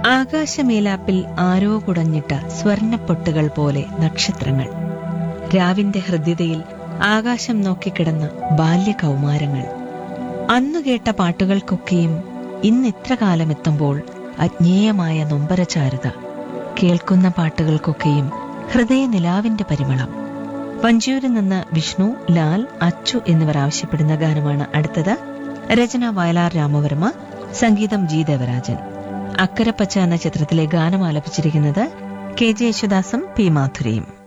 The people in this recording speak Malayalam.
ആകാശമേലാപ്പിൽ ആരോ കുടഞ്ഞിട്ട സ്വർണപ്പൊട്ടുകൾ പോലെ നക്ഷത്രങ്ങൾ രാവിന്റെ ഹൃദ്യതയിൽ ആകാശം നോക്കിക്കിടന്ന ബാല്യകൗമാരങ്ങൾ അന്നു കേട്ട പാട്ടുകൾക്കൊക്കെയും ഇന്നിത്ര കാലമെത്തുമ്പോൾ അജ്ഞേയമായ നൊമ്പരചാരുത കേൾക്കുന്ന പാട്ടുകൾക്കൊക്കെയും ഹൃദയനിലാവിന്റെ പരിമളം വഞ്ചൂരിൽ നിന്ന് വിഷ്ണു ലാൽ അച്ചു എന്നിവർ ആവശ്യപ്പെടുന്ന ഗാനമാണ് അടുത്തത് രചന വയലാർ രാമവർമ്മ സംഗീതം ജി ദേവരാജൻ അക്കരപ്പച്ച എന്ന ചിത്രത്തിലെ ഗാനം ആലപിച്ചിരിക്കുന്നത് കെ ജെ യേശുദാസും പി മാധുരിയും